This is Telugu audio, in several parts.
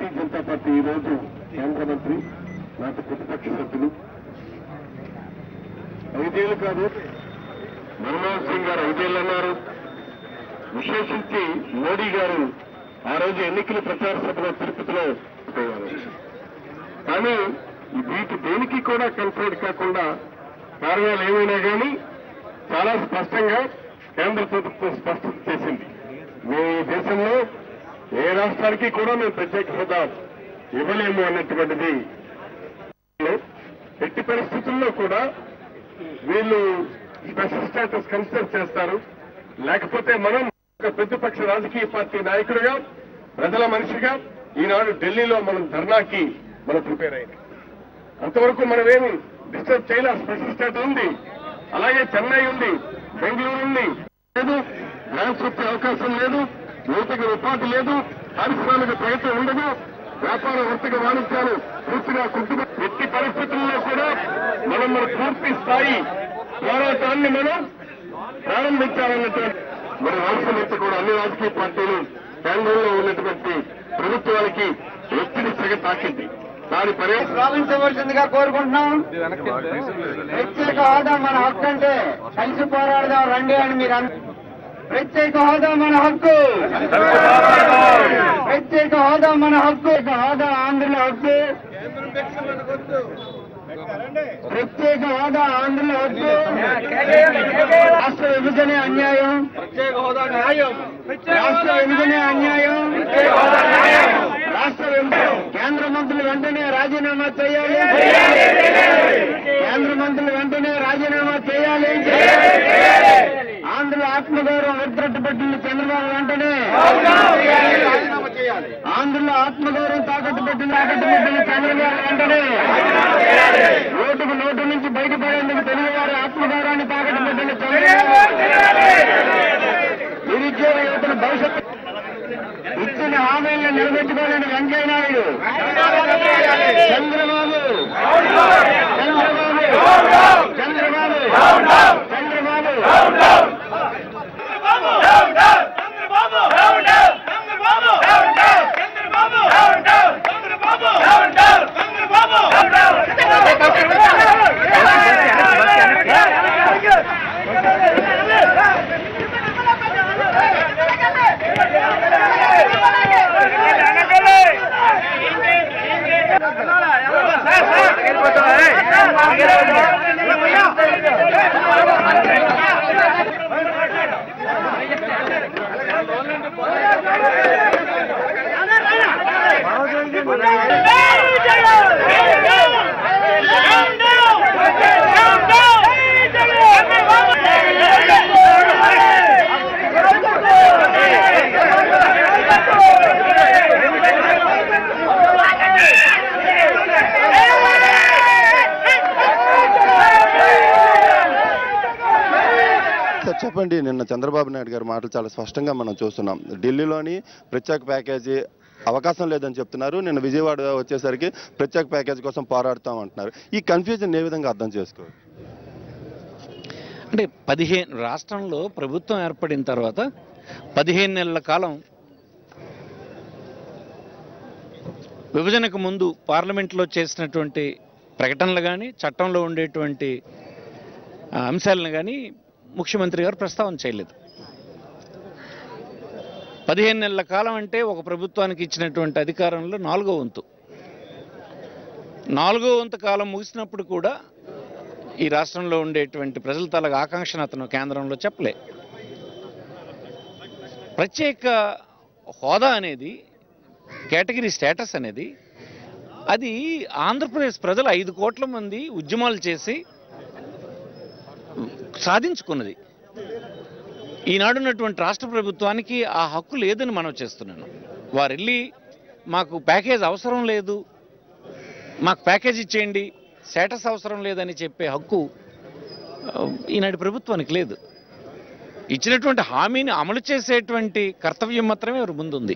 భారతీయ జనతా పార్టీ ఈ రోజు కేంద్ర మంత్రి నాటి ప్రతిపక్ష సభ్యులు ఐదేళ్లు కాదు మన్మోహన్ సింగ్ గారు ఐదేళ్లు అన్నారు విశేషించి మోడీ గారు ఆ రోజు ఎన్నికల ప్రచార సభలో తిరుపతిలో పోయారు కానీ వీటి దేనికి కూడా కన్ఫర్డ్ కాకుండా కారణాలు ఏమైనా కానీ చాలా స్పష్టంగా కేంద్ర ప్రభుత్వం స్పష్టత చేసింది మేము ఈ దేశంలో ఏ రాష్ట్రానికి కూడా మేము ప్రత్యేక హోదా ఇవ్వలేము అన్నటువంటిది ఎట్టి పరిస్థితుల్లో కూడా వీళ్ళు స్పెషల్ స్టేటస్ కన్సిడర్ చేస్తారు లేకపోతే మనం ఒక ప్రతిపక్ష రాజకీయ పార్టీ నాయకుడిగా ప్రజల మనిషిగా ఈనాడు ఢిల్లీలో మనం ధర్నాకి మనం ప్రిపేర్ అయింది అంతవరకు మనమేమి డిస్టర్బ్ చేయలే స్పెషల్ స్టేటస్ ఉంది అలాగే చెన్నై ఉంది బెంగళూరు ఉంది లేదు గ్రాంట్స్ వచ్చే అవకాశం లేదు యువతకి ఉపాధి లేదు పారిశ్రామిక ప్రగతి ఉండదు వ్యాపార వర్తక వాణిజ్యాలు పూర్తిగా కుంటుగా ఎట్టి పరిస్థితుల్లో కూడా మనం మన పూర్తి స్థాయి పోరాటాన్ని మనం ప్రారంభించాలన్నటువంటి మన రాష్ట్రమంతా కూడా అన్ని రాజకీయ పార్టీలు కేంద్రంలో ఉన్నటువంటి ప్రభుత్వానికి ఒత్తిడి సెగ తాకింది దాని పర్యవసానం శ్రావించవలసిందిగా కోరుకుంటున్నాం ప్రత్యేక హోదా మన హక్కు అంటే కలిసి పోరాడదాం రండి అని మీరు అన్- ప్రత్యేక హోదా మన హక్కు ప్రత్యేక హోదా మన హక్కు ప్రత్యేక హోదా ఆంధ్రుల హక్కు ప్రత్యేక హోదా ఆంధ్రుల హక్కు రాష్ట్ర విభజనే అన్యాయం ప్రత్యేక హోదా న్యాయం రాష్ట్ర విభజనే అన్యాయం రాష్ట్ర విభజన కేంద్ర మంత్రులు వెంటనే రాజీనామా చేయాలి కేంద్ర మంత్రులు వెంటనే రాజీనామా చేయాలి ఆంధ్రుల ఆత్మగౌరవం వృద్ధట్టు పెట్టింది చంద్రబాబు వెంటనే ఆంధ్రుల ఆత్మగౌరవం తాకట్టు పెట్టింది తాకట్టు పెట్టింది చంద్రబాబు వెంటనే ఓటుకు నోటు నుంచి బయటపడేందుకు తెలుగు వారి ఆత్మగౌరవాన్ని తాకట్టు పెట్టింది చంద్రబాబు నిరుద్యోగ యువతల భవిష్యత్తు ఇచ్చిన హామీలను నిలబెట్టుకోలేని వెంకయ్య నాయుడు చంద్రబాబు చంద్రబాబు చంద్రబాబు చంద్రబాబు సార్ చెప్పండి నిన్న చంద్రబాబు నాయుడు గారి మాటలు చాలా స్పష్టంగా మనం చూస్తున్నాం ఢిల్లీలోని ప్రత్యేక ప్యాకేజీ అవకాశం లేదని చెప్తున్నారు నిన్న విజయవాడ వచ్చేసరికి ప్రత్యేక ప్యాకేజీ కోసం పోరాడుతాం అంటున్నారు ఈ కన్ఫ్యూజన్ ఏ విధంగా అర్థం చేసుకోవచ్చు అంటే పదిహేను రాష్ట్రంలో ప్రభుత్వం ఏర్పడిన తర్వాత పదిహేను నెలల కాలం విభజనకు ముందు పార్లమెంట్లో చేసినటువంటి ప్రకటనలు కానీ చట్టంలో ఉండేటువంటి ఆ, అంశాలను కానీ ముఖ్యమంత్రి గారు ప్రస్తావన చేయలేదు పదిహేను నెలల కాలం అంటే ఒక ప్రభుత్వానికి ఇచ్చినటువంటి అధికారంలో నాలుగో వంతు నాలుగో వంతు కాలం ముగిసినప్పుడు కూడా ఈ రాష్ట్రంలో ఉండేటువంటి ప్రజల తాలూకు ఆకాంక్షను అతను కేంద్రంలో చెప్పలే ప్రత్యేక హోదా అనేది కేటగిరీ స్టేటస్ అనేది అది ఆంధ్రప్రదేశ్ ప్రజలు ఐదు కోట్ల మంది ఉద్యమాలు చేసి సాధించుకున్నది ఈనాడున్నటువంటి రాష్ట్ర ప్రభుత్వానికి ఆ హక్కు లేదని మనం చేస్తున్నాను వారు వెళ్ళి మాకు ప్యాకేజ్ అవసరం లేదు మాకు ప్యాకేజ్ ఇచ్చేయండి స్టేటస్ అవసరం లేదని చెప్పే హక్కు ఆ, ఈనాటి ప్రభుత్వానికి లేదు ఇచ్చినటువంటి హామీని అమలు చేసేటువంటి కర్తవ్యం మాత్రమే వారి ముందుంది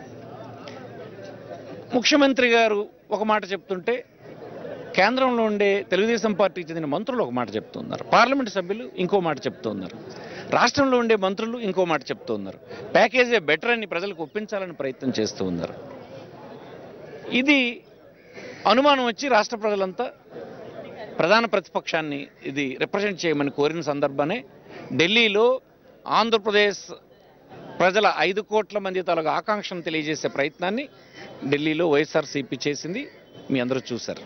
ముఖ్యమంత్రి గారు ఒక మాట చెప్తుంటే కేంద్రంలో ఉండే తెలుగుదేశం పార్టీకి చెందిన మంత్రులు ఒక మాట చెప్తున్నారు పార్లమెంట్ సభ్యులు ఇంకో మాట చెప్తున్నారు రాష్ట్రంలో ఉండే మంత్రులు ఇంకో మాట చెప్తూ ఉన్నారు ప్యాకేజే బెటర్ అని ప్రజలకు ఒప్పించాలని ప్రయత్నం చేస్తూ ఉన్నారు ఇది అనుమానం వచ్చి రాష్ట్ర ప్రజలంతా ప్రధాన ప్రతిపక్షాన్ని ఇది రిప్రజెంట్ చేయమని కోరిన సందర్భానే ఢిల్లీలో ఆంధ్రప్రదేశ్ ప్రజల ఐదు కోట్ల మంది తాలూకు ఆకాంక్షను తెలియజేసే ప్రయత్నాన్ని ఢిల్లీలో వైఎస్ఆర్సీపీ చేసింది మీ అందరూ చూశారు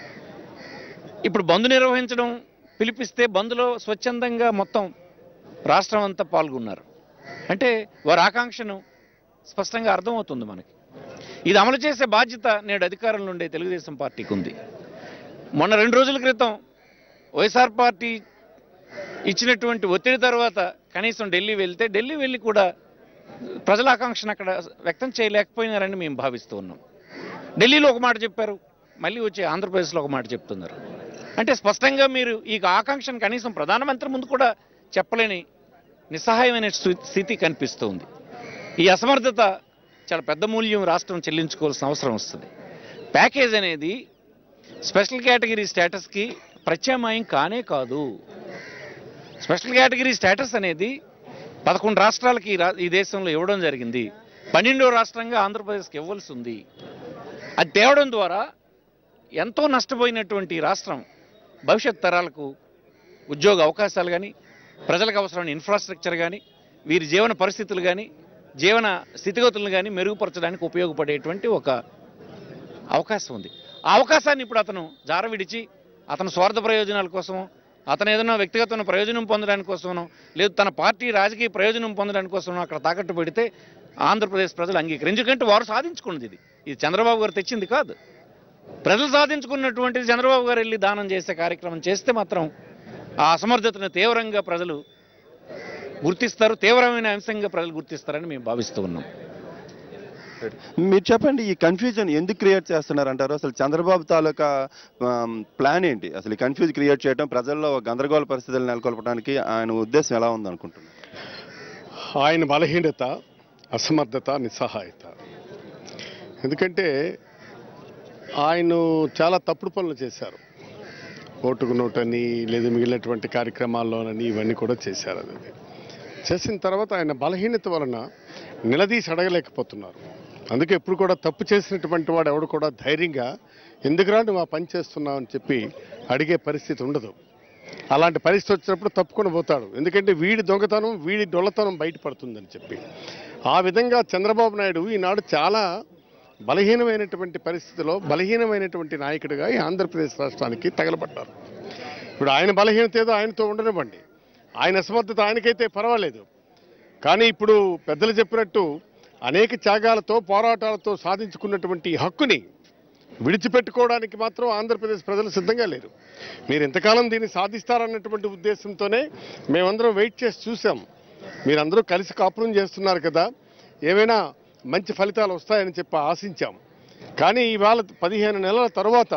ఇప్పుడు బంద్ నిర్వహించడం పిలిపిస్తే బంద్లో స్వచ్ఛందంగా మొత్తం రాష్ట్రం అంతా పాల్గొన్నారు అంటే వారి ఆకాంక్షను స్పష్టంగా అర్థమవుతుంది మనకి ఇది అమలు చేసే బాధ్యత నేడు అధికారంలో ఉండే తెలుగుదేశం పార్టీకి ఉంది మొన్న రెండు రోజుల క్రితం వైఎస్ఆర్ పార్టీ ఇచ్చినటువంటి ఒత్తిడి తర్వాత కనీసం ఢిల్లీ వెళ్తే ఢిల్లీ వెళ్ళి కూడా ప్రజల ఆకాంక్షను అక్కడ వ్యక్తం చేయలేకపోయినారని మేము భావిస్తూ ఉన్నాం ఢిల్లీలో ఒక మాట చెప్పారు మళ్ళీ వచ్చి ఆంధ్రప్రదేశ్లో ఒక మాట చెప్తున్నారు అంటే స్పష్టంగా మీరు ఈ ఆకాంక్షను కనీసం ప్రధానమంత్రి ముందు కూడా చెప్పలేని నిస్సహాయమైన స్థి- స్థితి కనిపిస్తుంది ఈ అసమర్థత చాలా పెద్ద మూల్యం రాష్ట్రం చెల్లించుకోవాల్సిన అవసరం వస్తుంది ప్యాకేజ్ అనేది స్పెషల్ కేటగిరీ స్టేటస్కి ప్రత్యామ్నాయం కానే కాదు స్పెషల్ కేటగిరీ స్టేటస్ అనేది పదకొండు రాష్ట్రాలకి ఈ రా- ఈ దేశంలో ఇవ్వడం జరిగింది పన్నెండో రాష్ట్రంగా ఆంధ్రప్రదేశ్కి ఇవ్వాల్సి ఉంది అది తేవడం ద్వారా ఎంతో నష్టపోయినటువంటి ఈ రాష్ట్రం భవిష్యత్ తరాలకు ఉద్యోగ అవకాశాలు కానీ ప్రజలకు అవసరమైన ఇన్ఫ్రాస్ట్రక్చర్ కానీ వీరి జీవన పరిస్థితులు కానీ జీవన స్థితిగతులను కానీ మెరుగుపరచడానికి ఉపయోగపడేటువంటి ఒక అవకాశం ఉంది ఆ అవకాశాన్ని ఇప్పుడు అతను జార విడిచి అతని స్వార్థ ప్రయోజనాల కోసం అతను ఏదైనా వ్యక్తిగతమైన ప్రయోజనం పొందడానికి కోసమో లేదు తన పార్టీ రాజకీయ ప్రయోజనం పొందడానికి కోసమో అక్కడ తాకట్టు పెడితే ఆంధ్రప్రదేశ్ ప్రజలు అంగీకరు ఎందుకంటే వారు సాధించుకున్నది ఇది ఇది చంద్రబాబు గారు తెచ్చింది కాదు ప్రజలు సాధించుకున్నటువంటిది చంద్రబాబు గారు వెళ్ళి దానం చేసే కార్యక్రమం చేస్తే మాత్రం ఆ అసమర్థతను తీవ్రంగా ప్రజలు గుర్తిస్తారు తీవ్రమైన అంశంగా ప్రజలు గుర్తిస్తారని మేము భావిస్తూ ఉన్నాం మీరు చెప్పండి ఈ కన్ఫ్యూజన్ ఎందుకు క్రియేట్ చేస్తున్నారు అంటారు అసలు చంద్రబాబు తాలూకా ఆమ్, ప్లాన్ ఏంటి అసలు ఈ కన్ఫ్యూజ్ క్రియేట్ చేయడం ప్రజల్లో ఒక గందరగోళ పరిస్థితులు నెలకొల్పడానికి ఆయన ఉద్దేశం ఎలా ఉందనుకుంటున్నారు ఆయన బలహీనత అసమర్థత నిస్సహాయత ఎందుకంటే ఆయన చాలా తప్పుడు పనులు చేశారు ఓటుకు నోటని లేదా మిగిలినటువంటి కార్యక్రమాల్లోనని ఇవన్నీ కూడా చేశారు అది చేసిన తర్వాత ఆయన బలహీనత వలన నిలదీసి అడగలేకపోతున్నారు అందుకే ఎప్పుడు కూడా తప్పు చేసినటువంటి వాడు ఎవడు కూడా ధైర్యంగా ఎందుకురా నువ్వు ఆ పని చేస్తున్నావు అని చెప్పి అడిగే పరిస్థితి ఉండదు అలాంటి పరిస్థితి వచ్చినప్పుడు తప్పుకొని పోతాడు ఎందుకంటే వీడి దొంగతనం వీడి డొల్లతనం బయటపడుతుందని చెప్పి ఆ విధంగా చంద్రబాబు నాయుడు ఈనాడు చాలా బలహీనమైనటువంటి పరిస్థితిలో బలహీనమైనటువంటి నాయకుడిగా ఈ ఆంధ్రప్రదేశ్ రాష్ట్రానికి తగలబడ్డారు ఇప్పుడు ఆయన బలహీనత ఏదో ఆయనతో ఉండనివ్వండి ఆయన అసమర్థత ఆయనకైతే పర్వాలేదు కానీ ఇప్పుడు పెద్దలు చెప్పినట్టు అనేక త్యాగాలతో పోరాటాలతో సాధించుకున్నటువంటి ఈ హక్కుని విడిచిపెట్టుకోవడానికి మాత్రం ఆంధ్రప్రదేశ్ ప్రజలు సిద్ధంగా లేరు మీరు ఎంతకాలం దీన్ని సాధిస్తారన్నటువంటి ఉద్దేశంతోనే మేమందరం వెయిట్ చేసి చూసాం మీరందరూ కలిసి కాపురం చేస్తున్నారు కదా ఏమైనా మంచి ఫలితాలు వస్తాయని చెప్పి ఆశించాం కానీ ఇవాళ పదిహేను నెలల తరువాత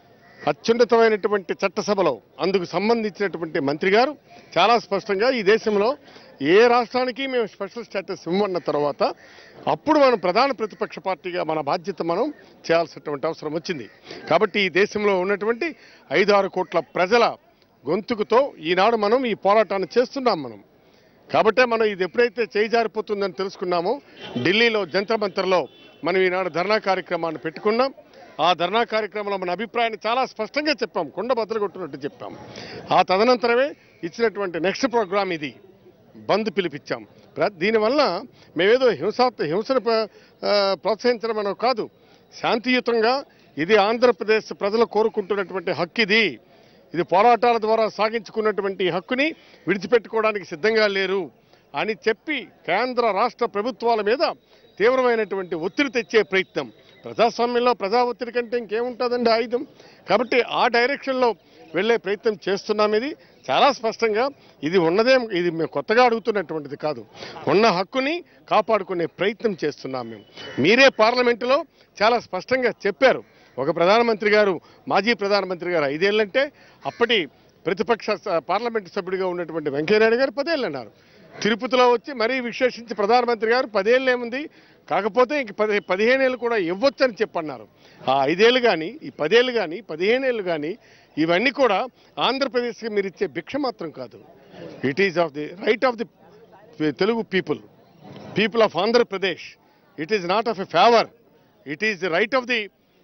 అత్యున్నతమైనటువంటి చట్టసభలో అందుకు సంబంధించినటువంటి మంత్రి గారు చాలా స్పష్టంగా ఈ దేశంలో ఏ రాష్ట్రానికి మేము స్పెషల్ స్టేటస్ ఇవ్వమన్న తర్వాత అప్పుడు మనం ప్రధాన ప్రతిపక్ష పార్టీగా మన బాధ్యత మనం చేయాల్సినటువంటి అవసరం వచ్చింది కాబట్టి ఈ దేశంలో ఉన్నటువంటి ఐదు ఆరు కోట్ల ప్రజల గొంతుకుతో ఈనాడు మనం ఈ పోరాటాన్ని చేస్తున్నాం మనం కాబట్టే మనం ఇది ఎప్పుడైతే చేయి జారిపోతుందని తెలుసుకున్నామో ఢిల్లీలో జంతర్ మంతర్లో మనం ఈనాడు ధర్నా కార్యక్రమాన్ని పెట్టుకున్నాం ఆ ధర్నా కార్యక్రమంలో మన అభిప్రాయాన్ని చాలా స్పష్టంగా చెప్పాం కొండ బద్దలు కొట్టినట్టు చెప్పాం ఆ తదనంతరమే ఇచ్చినటువంటి నెక్స్ట్ ప్రోగ్రామ్ ఇది బంద్ పిలిపించాం ప్ర- దీనివల్ల మేమేదో హింసా హింసను ప్ర- ఆ, ప్రోత్సహించడం మనం కాదు శాంతియుతంగా ఇది ఆంధ్రప్రదేశ్ ప్రజలు కోరుకుంటున్నటువంటి హక్కు ఇది ఇది పోరాటాల ద్వారా సాగించుకున్నటువంటి ఈ హక్కుని విడిచిపెట్టుకోవడానికి సిద్ధంగా లేరు అని చెప్పి కేంద్ర రాష్ట్ర ప్రభుత్వాల మీద తీవ్రమైనటువంటి ఒత్తిడి తెచ్చే ప్రయత్నం ప్రజాస్వామ్యంలో ప్రజా ఒత్తిడి కంటే ఇంకేముంటుందండి ఆయుధం కాబట్టి ఆ డైరెక్షన్లో వెళ్ళే ప్రయత్నం చేస్తున్నాం ఇది చాలా స్పష్టంగా ఇది ఉన్నదే ఇది మేము కొత్తగా అడుగుతున్నటువంటిది కాదు ఉన్న హక్కుని కాపాడుకునే ప్రయత్నం చేస్తున్నాం మేము మీరే పార్లమెంటులో చాలా స్పష్టంగా చెప్పారు ఒక ప్రధానమంత్రి గారు మాజీ ప్రధానమంత్రి గారు ఐదేళ్ళంటే అప్పటి ప్రతిపక్ష స- పార్లమెంటు సభ్యుడిగా ఉన్నటువంటి వెంకయ్యనాయుడు గారు పదేళ్ళు అన్నారు తిరుపతిలో వచ్చి మరీ విశేషించి ప్రధానమంత్రి గారు పదేళ్ళు ఏముంది కాకపోతే ఇంక పది పదిహేనేళ్ళు కూడా ఇవ్వచ్చని చెప్పన్నారు ఆ ఐదేళ్ళు కానీ ఈ పదేళ్ళు కానీ పదిహేనేళ్ళు కానీ ఇవన్నీ కూడా ఆంధ్రప్రదేశ్కి మీరు ఇచ్చే భిక్ష మాత్రం కాదు it is of the right of the Telugu people people of Andhra Pradesh it is not of a favour it is the right of the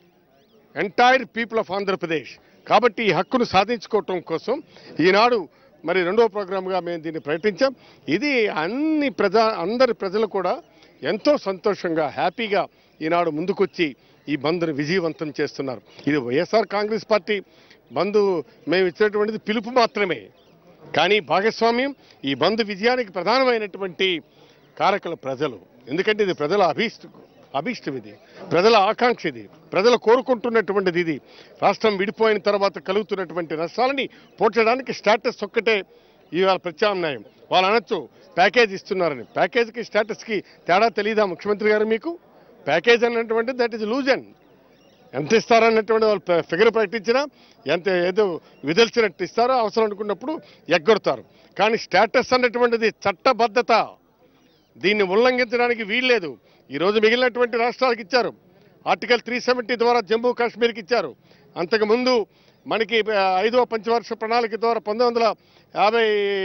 entire people of Andhra Pradesh కాబట్టి ఈ హక్కును సాధించుకోవటం కోసం ఈనాడు మరి రెండో ప్రోగ్రామ్గా మేము దీన్ని ప్రకటించాం ఇది అన్ని ప్రజా అందరి ప్రజలు కూడా ఎంతో సంతోషంగా హ్యాపీగా ఈనాడు ముందుకొచ్చి ఈ బంద్ను విజయవంతం చేస్తున్నారు ఇది వైఎస్ఆర్ కాంగ్రెస్ పార్టీ బంధు మేము ఇచ్చినటువంటిది పిలుపు మాత్రమే కానీ భాగస్వామ్యం ఈ బంధు విజయానికి ప్రధానమైనటువంటి కారకులు ప్రజలు ఎందుకంటే ఇది ప్రజల అభీష్ట అభీష్టం ఇది ప్రజల ఆకాంక్ష ఇది ప్రజలు కోరుకుంటున్నటువంటిది ఇది రాష్ట్రం విడిపోయిన తర్వాత కలుగుతున్నటువంటి నష్టాలని పోడ్చడానికి స్టాటస్ ఒక్కటే ఇవాళ ప్రత్యామ్నాయం వాళ్ళు అనొచ్చు ప్యాకేజ్ ఇస్తున్నారని ప్యాకేజ్కి స్టాటస్కి తేడా తెలియదా ముఖ్యమంత్రి గారు మీకు ప్యాకేజ్ అన్నటువంటిది దట్ ఈజ్ లూజన్ ఎంత ఇస్తారన్నటువంటి వాళ్ళు ప- ఫిగర్ ప్రకటించినా ఎంత ఏదో విదల్చినట్టు ఇస్తారో అవసరం అనుకున్నప్పుడు ఎగ్గొడతారు కానీ స్టేటస్ అన్నటువంటిది చట్టబద్ధత దీన్ని ఉల్లంఘించడానికి వీల్లేదు ఈరోజు మిగిలినటువంటి రాష్ట్రాలకు ఇచ్చారు ఆర్టికల్ త్రీ సెవెంటీ ద్వారా జమ్మూ కాశ్మీర్కి ఇచ్చారు అంతకుముందు మనకి ఆ, ఐదవ పంచవర్ష ప్రణాళిక ద్వారా పంతొమ్మిది వందల యాభై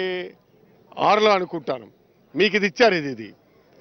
ఆరులో అనుకుంటాను మీకు ఇది ఇచ్చారు ఇది ఇది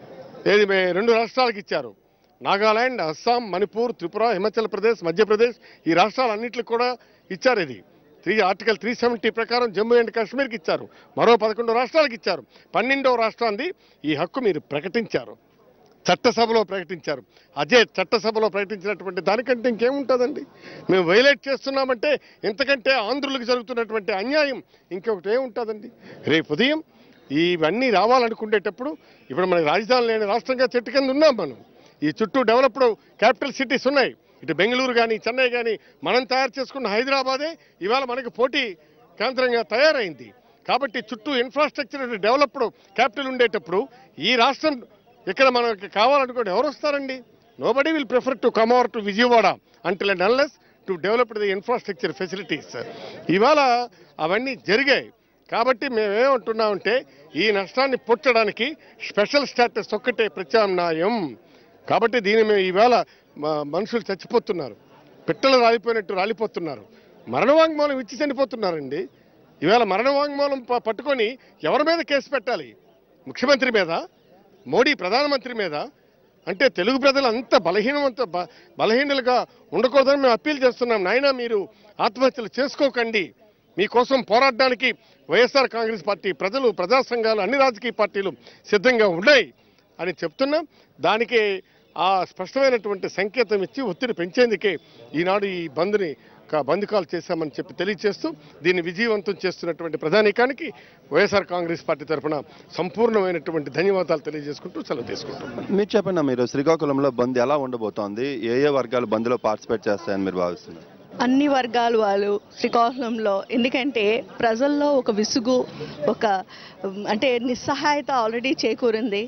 ఏది మే- రెండు రాష్ట్రాలకు ఇచ్చారు నాగాలాండ్ అస్సాం మణిపూర్ త్రిపుర హిమాచల్ ప్రదేశ్ మధ్యప్రదేశ్ ఈ రాష్ట్రాలన్నింటికి కూడా ఇచ్చారు ఇది త్రీ ఆర్టికల్ త్రీ సెవెంటీ ప్రకారం జమ్మూ అండ్ కాశ్మీర్కి ఇచ్చారు మరో పదకొండు రాష్ట్రాలకు ఇచ్చారు పన్నెండవ రాష్ట్రాన్ని ఈ హక్కు మీరు ప్రకటించారు చట్టసభలో ప్రకటించారు అదే చట్టసభలో ప్రకటించినటువంటి దానికంటే ఇంకేముంటుందండి మేము వైలేట్ చేస్తున్నామంటే ఇంతకంటే ఆంధ్రులకు జరుగుతున్నటువంటి అన్యాయం ఇంకొకటి ఏముంటుందండి రేపు ఉదయం ఇవన్నీ రావాలనుకునేటప్పుడు ఇప్పుడు మనకి రాజధాని లేని రాష్ట్రంగా చెట్టు కింద ఉన్నాం మనం ఈ చుట్టూ డెవలప్డ్ క్యాపిటల్ సిటీస్ ఉన్నాయి ఇటు బెంగళూరు కానీ చెన్నై కానీ మనం తయారు చేసుకున్న హైదరాబాదే ఇవాళ మనకి పోటీ కేంద్రంగా తయారైంది కాబట్టి చుట్టూ ఇన్ఫ్రాస్ట్రక్చర్ డెవలప్డ్ క్యాపిటల్ ఉండేటప్పుడు ఈ రాష్ట్రం ఇక్కడ మనకి కావాలనుకోండి ఎవరు వస్తారండి nobody will prefer to come over to Vijayawada until and unless to develop the infrastructure facilities ఇవాళ అవన్నీ జరిగాయి కాబట్టి మేమేమంటున్నామంటే ఈ నష్టాన్ని పుట్టడానికి స్పెషల్ స్టాటస్ ఒక్కటే ప్రత్యామ్నాయం కాబట్టి దీన్ని మేము ఈవేళ మ- మనుషులు చచ్చిపోతున్నారు పిట్టలు రాలిపోయినట్టు రాలిపోతున్నారు మరణ వాంగ్మూలం ఇచ్చి చనిపోతున్నారండి ఈవేళ మరణ వాంగ్మూలం ప- పట్టుకొని ఎవరి మీద కేసు పెట్టాలి ముఖ్యమంత్రి మీద మోడీ ప్రధానమంత్రి మీద అంటే తెలుగు ప్రజలు అంత బలహీనవంత బ- బలహీనులుగా ఉండకూడదని మేము అప్పీల్ చేస్తున్నాం నాయనా మీరు ఆత్మహత్యలు చేసుకోకండి మీకోసం పోరాడడానికి వైఎస్ఆర్ కాంగ్రెస్ పార్టీ ప్రజలు ప్రజా సంఘాలు అన్ని రాజకీయ పార్టీలు సిద్ధంగా ఉన్నాయి అని చెప్తున్నాం దానికి ఆ స్పష్టమైనటువంటి సంకేతం ఇచ్చి ఒత్తిడి పెంచేందుకే ఈనాడు ఈ బంద్ని క- బంద్ కాల్ చేశామని చెప్పి తెలియజేస్తూ దీన్ని విజయవంతం చేస్తున్నటువంటి ప్రధానికానికి వైఎస్ఆర్ కాంగ్రెస్ పార్టీ తరఫున సంపూర్ణమైనటువంటి ధన్యవాదాలు తెలియజేసుకుంటూ సెలవు తీసుకుంటాం మీరు చెప్పండి మీరు శ్రీకాకుళంలో బంద్ ఎలా ఉండబోతోంది ఏ ఏ వర్గాలు బంద్లో పార్టిసిపేట్ చేస్తాయని మీరు భావిస్తున్నారు అన్ని వర్గాల వాళ్ళు శ్రీకాకుళంలో ఎందుకంటే ప్రజల్లో ఒక విసుగు ఒక ఉమ్, అంటే నిస్సహాయత ఆల్రెడీ చేకూరింది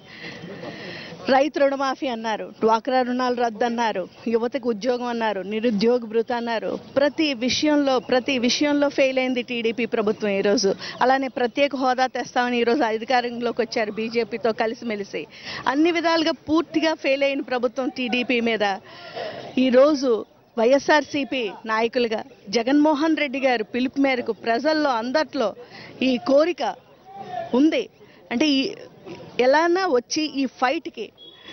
రైతు రుణమాఫీ అన్నారు డ్వాక్రా రుణాలు రద్దు అన్నారు యువతకు ఉద్యోగం అన్నారు నిరుద్యోగ భృత అన్నారు ప్రతి విషయంలో ప్రతి విషయంలో ఫెయిల్ అయింది టీడీపీ ప్రభుత్వం ఈరోజు అలానే ప్రత్యేక హోదా తెస్తామని ఈరోజు అధికారంలోకి వచ్చారు బీజేపీతో కలిసిమెలిసి అన్ని విధాలుగా పూర్తిగా ఫెయిల్ అయిన ప్రభుత్వం టీడీపీ మీద ఈరోజు వైఎస్ఆర్సీపీ నాయకులుగా జగన్మోహన్ రెడ్డి గారు పిలుపు మేరకు ప్రజల్లో అందట్లో ఈ కోరిక ఉంది అంటే ఈ ఎలానా వచ్చి ఈ ఫైట్కి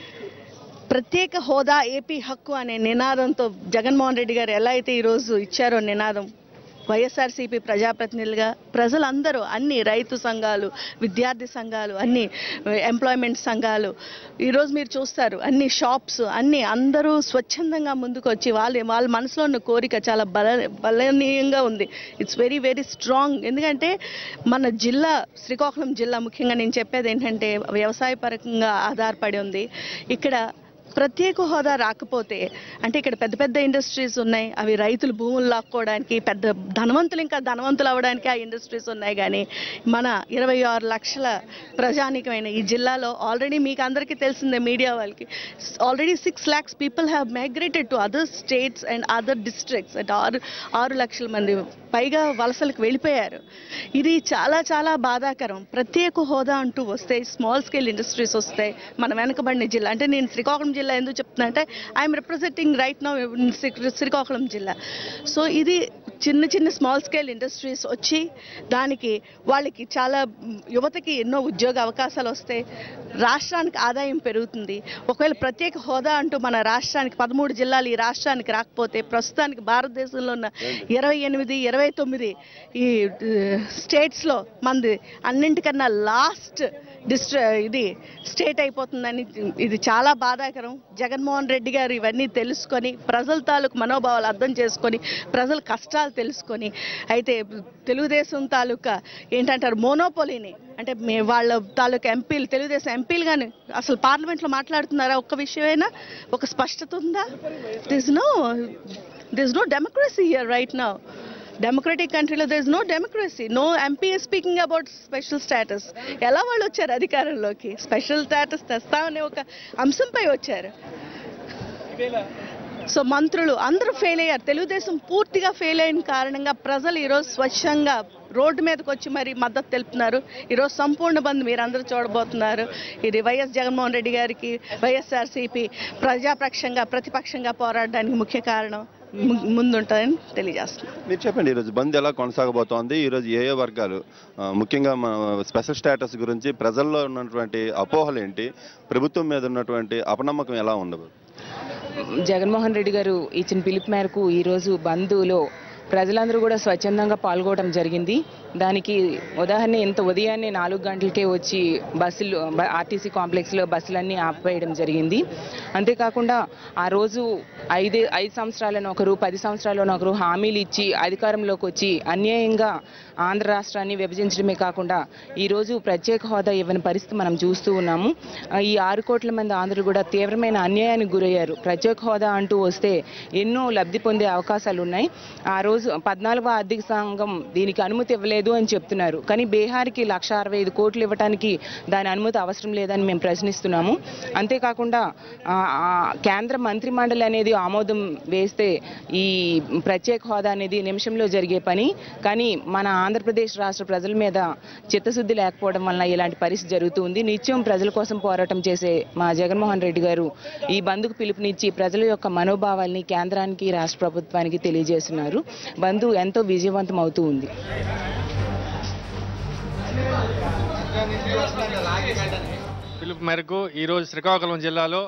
ప్రత్యేక హోదా ఏపీ హక్కు అనే నినాదంతో జగన్మోహన్ రెడ్డి గారు ఎలా అయితే ఈరోజు ఇచ్చారో నినాదం వైఎస్ఆర్సీపీ ప్రజాప్రతినిధులుగా ప్రజలందరూ అన్ని రైతు సంఘాలు విద్యార్థి సంఘాలు అన్ని ఎంప్లాయ్మెంట్ సంఘాలు ఈరోజు మీరు చూస్తారు అన్ని షాప్స్ అన్ని అందరూ స్వచ్ఛందంగా ముందుకు వచ్చి వాళ్ళ వాళ్ళ మనసులో ఉన్న కోరిక చాలా బల బలనీయంగా ఉంది ఇట్స్ వెరీ వెరీ స్ట్రాంగ్ ఎందుకంటే మన జిల్లా శ్రీకాకుళం జిల్లా ముఖ్యంగా నేను చెప్పేది ఏంటంటే వ్యవసాయ పరంగా ఆధారపడి ఉంది ఇక్కడ ప్రత్యేక హోదా రాకపోతే అంటే ఇక్కడ పెద్ద పెద్ద ఇండస్ట్రీస్ ఉన్నాయి అవి రైతులు భూములు లాక్కోవడానికి పెద్ద ధనవంతులు ఇంకా ధనవంతులు అవ్వడానికి ఆ ఇండస్ట్రీస్ ఉన్నాయి కానీ మన ఇరవై ఆరు లక్షల ప్రజానికమైన ఈ జిల్లాలో ఆల్రెడీ మీకు అందరికీ తెలిసిందే మీడియా వాళ్ళకి already six lakhs people have migrated to other states and other districts అంటే ఆరు ఆరు లక్షల మంది పైగా వలసలకు వెళ్ళిపోయారు ఇది చాలా చాలా బాధాకరం ప్రత్యేక హోదా అంటూ వస్తే స్మాల్ స్కేల్ ఇండస్ట్రీస్ వస్తాయి మన వెనకబడిన జిల్లా అంటే నేను శ్రీకాకుళం జిల్లా ఎందుకు చెప్తున్నా అంటే I'm representing right now Srikakulam జిల్లా సో ఇది చిన్న చిన్న స్మాల్ స్కేల్ ఇండస్ట్రీస్ వచ్చి దానికి వాళ్ళకి చాలా మ్, యువతకి ఎన్నో ఉద్యోగ అవకాశాలు వస్తాయి రాష్ట్రానికి ఆదాయం పెరుగుతుంది ఒకవేళ ప్రత్యేక హోదా అంటూ మన రాష్ట్రానికి పదమూడు జిల్లాలు ఈ రాష్ట్రానికి రాకపోతే ప్రస్తుతానికి భారతదేశంలో ఉన్న ఇరవై ఎనిమిది ఇరవై తొమ్మిది ఈ స్టేట్స్లో మంది అన్నింటికన్నా లాస్ట్ డిస్ట్ర ఇది స్టేట్ అయిపోతుందని ఇది చాలా బాధాకరం జగన్మోహన్ రెడ్డి గారు ఇవన్నీ తెలుసుకొని ప్రజల తాలూకు మనోభావాలు అర్థం చేసుకొని ప్రజల కష్టాలు తెలుసుకొని అయితే తెలుగుదేశం తాలూకా ఏంటంటారు మోనోపోలీని అంటే మే వాళ్ళ తాలూకా ఎంపీలు తెలుగుదేశం ఎంపీలు కానీ అసలు పార్లమెంట్లో మాట్లాడుతున్నారా ఒక్క విషయమైనా ఒక స్పష్టత ఉందా this no this no democracy here right now democratic కంట్రీలో there is no democracy no MP speaking about special status ఎలా వాళ్ళు వచ్చారు అధికారంలోకి స్పెషల్ స్టేటస్ తెస్తామనే ఒక అంశంపై వచ్చారు సో మంత్రులు అందరూ ఫెయిల్ అయ్యారు తెలుగుదేశం పూర్తిగా ఫెయిల్ అయిన కారణంగా ప్రజలు ఈరోజు స్వచ్ఛంగా రోడ్డు మీదకి వచ్చి మరి మద్దతు తెలుపుతున్నారు ఈరోజు సంపూర్ణ బంద్ మీరు అందరూ చూడబోతున్నారు ఇది వైఎస్ జగన్మోహన్ రెడ్డి గారికి వైఎస్ఆర్సీపీ ప్రజాపక్షంగా ప్రతిపక్షంగా పోరాడడానికి ముఖ్య కారణం ము- ముందుంటుందని తెలియజేస్తున్నాను మీరు చెప్పండి ఈరోజు బంద్ ఎలా కొనసాగబోతోంది ఈరోజు ఏ ఏ వర్గాలు ఆ, ముఖ్యంగా మన స్పెషల్ స్టేటస్ గురించి ప్రజల్లో ఉన్నటువంటి అపోహలు ఏంటి ప్రభుత్వం మీద ఉన్నటువంటి అపనమ్మకం ఎలా ఉండదు జగన్మోహన్ రెడ్డి గారు ఇచ్చిన పిలుపు మేరకు ఈరోజు బంధులో ప్రజలందరూ కూడా స్వచ్ఛందంగా పాల్గొనడం జరిగింది దానికి ఉదాహరణ ఇంత ఉదయాన్నే నాలుగు గంటలకే వచ్చి బస్సులు బ- ఆర్టీసీ కాంప్లెక్స్లో బస్సులన్నీ ఆపేయడం జరిగింది అంతేకాకుండా ఆ రోజు ఐదు ఐదు సంవత్సరాలను ఒకరు పది సంవత్సరాలను ఒకరు హామీలు ఇచ్చి అధికారంలోకి వచ్చి అన్యాయంగా ఆంధ్ర రాష్ట్రాన్ని విభజించడమే కాకుండా ఈరోజు ప్రత్యేక హోదా ఇవ్వని పరిస్థితి మనం చూస్తూ ఉన్నాము ఆ, ఈ ఆరు కోట్ల మంది ఆంధ్రులు కూడా తీవ్రమైన అన్యాయానికి గురయ్యారు ప్రత్యేక హోదా అంటూ వస్తే ఎన్నో లబ్ధి పొందే అవకాశాలు ఉన్నాయి ఆ రోజు పద్నాలుగో ఆర్థిక సంఘం దీనికి అనుమతి ఇవ్వలేదు అని చెప్తున్నారు కానీ బీహార్కి లక్ష అరవై ఐదు కోట్లు ఇవ్వడానికి దాని అనుమతి అవసరం లేదని మేము ప్రశ్నిస్తున్నాము అంతేకాకుండా ఆ, ఆ, కేంద్ర మంత్రి మండలి అనేది ఆమోదం వేస్తే ఈ ప్రత్యేక హోదా అనేది నిమిషంలో జరిగే పని కానీ మన ఆంధ్రప్రదేశ్ రాష్ట్ర ప్రజల మీద చిత్తశుద్ధి లేకపోవడం వలన ఇలాంటి పరిస్థితి జరుగుతుంది నిత్యం ప్రజల కోసం పోరాటం చేసే మా జగన్మోహన్ రెడ్డి గారు ఈ బంధుకు పిలుపునిచ్చి ప్రజల యొక్క మనోభావాల్ని కేంద్రానికి రాష్ట్ర ప్రభుత్వానికి తెలియజేస్తున్నారు బంధు ఎంతో విజయవంతం అవుతూ ఉంది పిలుపు మేరకు ఈరోజు శ్రీకాకుళం జిల్లాలో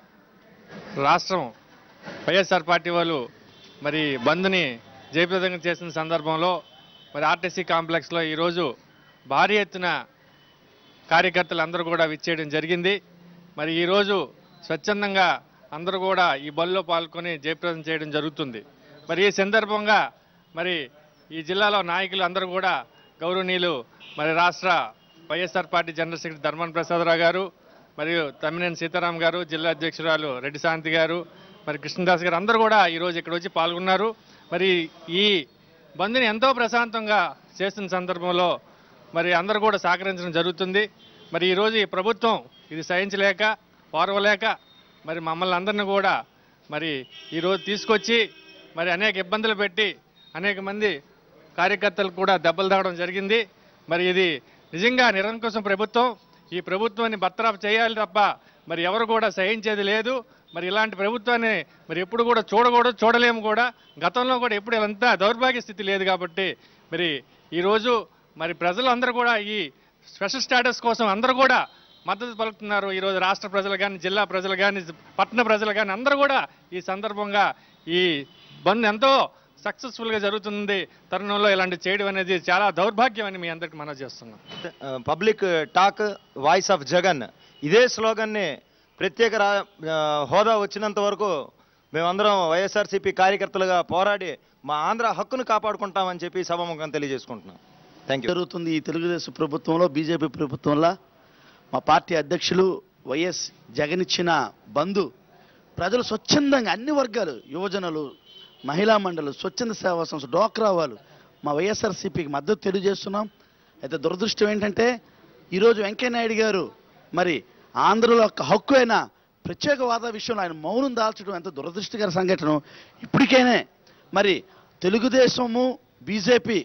రాష్ట్రం వైఎస్ఆర్ పార్టీ వాళ్ళు మరి బంద్ని జయప్రదంగా చేసిన సందర్భంలో మరి ఆర్టీసీ కాంప్లెక్స్లో ఈరోజు భారీ ఎత్తున కార్యకర్తలు అందరూ కూడా విచ్చేయడం జరిగింది మరి ఈరోజు స్వచ్ఛందంగా అందరూ కూడా ఈ బల్లో పాల్గొని జయప్రదం చేయడం జరుగుతుంది మరి ఈ సందర్భంగా మరి ఈ జిల్లాలో నాయకులు అందరూ కూడా గౌరవనీయులు మరి రాష్ట్ర YSR party general secretary Dharmana Prasada Rao గారు మరియు తమ్మినేని సీతారాం గారు జిల్లా అధ్యక్షురాలు రెడ్డి శాంతి గారు మరి కృష్ణదాస్ గారు అందరూ కూడా ఈరోజు ఇక్కడ వచ్చి పాల్గొన్నారు మరి ఈ బంద్ని ఎంతో ప్రశాంతంగా చేస్తున్న సందర్భంలో మరి అందరూ కూడా సహకరించడం జరుగుతుంది మరి ఈరోజు ఈ ప్రభుత్వం ఇది సహించలేక ఓర్వలేక మరి మమ్మల్ని అందరిని కూడా మరి ఈరోజు తీసుకొచ్చి మరి అనేక ఇబ్బందులు పెట్టి అనేక మంది కార్యకర్తలు కూడా దెబ్బలు తాగడం జరిగింది మరి ఇది నిజంగా నిరంకుశం ప్రభుత్వం ఈ ప్రభుత్వాన్ని బర్తరాఫ్ చేయాలి తప్ప మరి ఎవరు కూడా సహించేది లేదు మరి ఇలాంటి ప్రభుత్వాన్ని మరి ఎప్పుడు కూడా చూడకూడదు చూడలేము కూడా గతంలో కూడా ఎప్పుడు ఇలాంత దౌర్భాగ్య స్థితి లేదు కాబట్టి మరి ఈరోజు మరి ప్రజలు అందరూ కూడా ఈ స్పెషల్ స్టేటస్ కోసం అందరూ కూడా మద్దతు పలుకుతున్నారు ఈరోజు రాష్ట్ర ప్రజలు కానీ జిల్లా ప్రజలు కానీ పట్టణ ప్రజలు కానీ అందరూ కూడా ఈ సందర్భంగా ఈ బంద్ ఎంతో సక్సెస్ఫుల్గా జరుగుతుంది తరుణంలో ఇలాంటి చేయడం అనేది చాలా దౌర్భాగ్యం అని మీ అందరికి మనం చేస్తున్నాం public talk voice of Jagan ఇదే స్లోగన్ని ప్రత్యేక రా- ఆ, హోదా వచ్చినంత వరకు మేమందరం వైఎస్ఆర్సీపీ కార్యకర్తలుగా పోరాడి మా ఆంధ్ర హక్కును కాపాడుకుంటామని చెప్పి సభముఖం తెలియజేసుకుంటున్నాం థ్యాంక్ యూ జరుగుతుంది ఈ తెలుగుదేశం ప్రభుత్వంలో బీజేపీ ప్రభుత్వంలో మా పార్టీ అధ్యక్షులు వైఎస్ జగన్ ఇచ్చిన బంధు ప్రజలు స్వచ్ఛందంగా అన్ని వర్గాలు యువజనులు మహిళా మండలు స్వచ్ఛంద సేవా సంస్థ డోక్రా వాళ్ళు మా వైఎస్ఆర్సీపీకి మద్దతు తెలియజేస్తున్నాం అయితే దురదృష్టం ఏంటంటే ఈరోజు వెంకయ్యనాయుడు గారు మరి ఆంధ్రలో యొక్క హక్కు అయిన ప్రత్యేక వాదా విషయంలో ఆయన మౌనం దాల్చడం ఎంత దురదృష్టకర సంఘటన ఇప్పటికైనా మరి తెలుగుదేశము బీజేపీ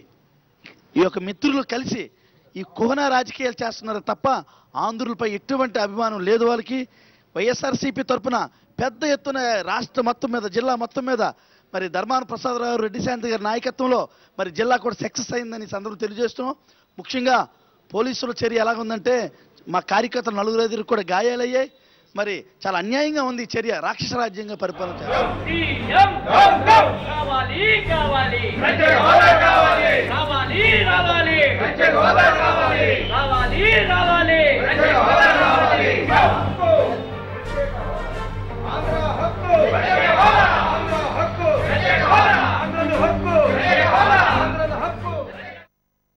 ఈ యొక్క మిత్రులు కలిసి ఈ కుహన రాజకీయాలు చేస్తున్నారు తప్ప ఆంధ్రులపై ఎటువంటి అభిమానం లేదు వాళ్ళకి వైఎస్ఆర్సీపీ తరపున పెద్ద ఎత్తున రాష్ట్ర మొత్తం మీద జిల్లా మొత్తం మీద మరి ధర్మాన ప్రసాదరావు రెడ్డి శాంతి గారి నాయకత్వంలో మరి జిల్లా కూడా సక్సెస్ అయిందని ఈ సందర్భం తెలియజేస్తున్నాం ముఖ్యంగా పోలీసుల చర్య ఎలాగుందంటే మా కార్యకర్తలు నలుగురు ఐదుగురు కూడా గాయాలయ్యాయి మరి చాలా అన్యాయంగా ఉంది ఈ చర్య రాక్షస రాజ్యంగా పరిపాలన చేస్తారు కావాలి కావాలి